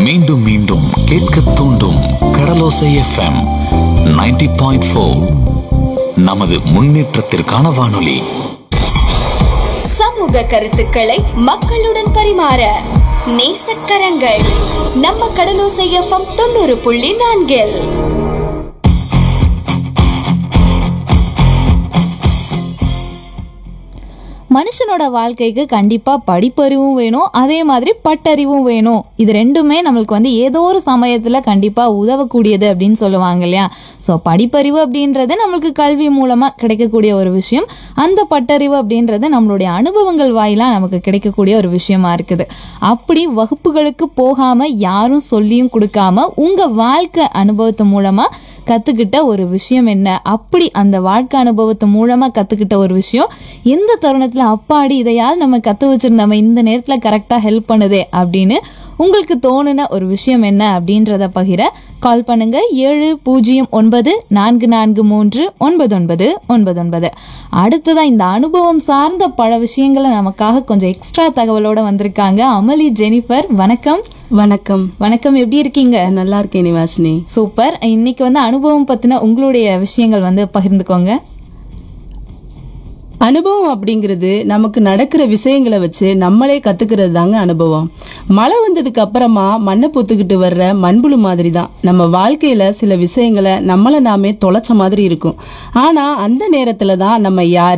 மீண்டும் மீண்டும் கேட்க தூண்டும் கடலோசை எஃப்எம் 90.4 பாயிண்ட் நமது முன்னேற்றத்திற்கான வானொலி சமூக கருத்துக்களை மக்களுடன் பரிமாற நேசக்கரங்கள் நம்ம கடலோசை எஃப்எம் தொண்ணூறு புள்ளி நான்கில் மனுஷனோட வாழ்க்கைக்கு கண்டிப்பா படிப்பறிவும் வேணும் அதே மாதிரி பட்டறிவும் வேணும் இது ரெண்டுமே நம்மளுக்கு வந்து ஏதோ ஒரு சமயத்துல கண்டிப்பா உதவக்கூடியது அப்படின்னு சொல்லுவாங்க இல்லையா ஸோ படிப்பறிவு அப்படின்றது நம்மளுக்கு கல்வி மூலமா கிடைக்கக்கூடிய ஒரு விஷயம் அந்த பட்டறிவு அப்படின்றது நம்மளுடைய அனுபவங்கள் வாயிலா நமக்கு கிடைக்கக்கூடிய ஒரு விஷயமா இருக்குது அப்படி வகுப்புகளுக்கு போகாம யாரும் சொல்லியும் கொடுக்காம உங்க வாழ்க்கை அனுபவத்து மூலமா கத்துக்கிட்ட ஒரு விஷயம் என்ன அப்படி அந்த வாழ்க்கை அனுபவத்து மூலமா கத்துக்கிட்ட ஒரு விஷயம் எந்த தருணத்துல அப்பாடி இதையாவது நம்ம கத்து வச்சிருந்தோம் இந்த நேரத்துல கரெக்டா ஹெல்ப் பண்ணுதே அப்படின்னு உங்களுக்கு தோணுன ஒரு விஷயம் என்ன அப்படின்றத பகிர கால் பண்ணுங்க ஏழு பூஜ்ஜியம் ஒன்பது நான்கு நான்கு மூன்று ஒன்பது ஒன்பது ஒன்பது ஒன்பது அடுத்ததா இந்த அனுபவம் சார்ந்த பல விஷயங்களை நமக்காக கொஞ்சம் எக்ஸ்ட்ரா தகவலோட வந்திருக்காங்க அமளி ஜெனிஃபர் வணக்கம் வணக்கம் வணக்கம் எப்படி இருக்கீங்க நல்லா இருக்கேன் நிவாஷினி சூப்பர் இன்னைக்கு வந்து அனுபவம் பத்தின உங்களுடைய விஷயங்கள் வந்து பகிர்ந்துக்கோங்க அனுபவம் அப்படிங்கிறது நமக்கு நடக்கிற விஷயங்களை வச்சு நம்மளே கத்துக்கிறது தாங்க அனுபவம் மழை வந்ததுக்கு அப்புறமா மண்ணை பொத்துக்கிட்டு வர்ற மண்புழு மாதிரி தான் நம்ம வாழ்க்கையில சில விஷயங்களை நம்மளை நாமே தொலைச்ச மாதிரி இருக்கும் ஆனா அந்த நேரத்துல தான் நம்ம யார்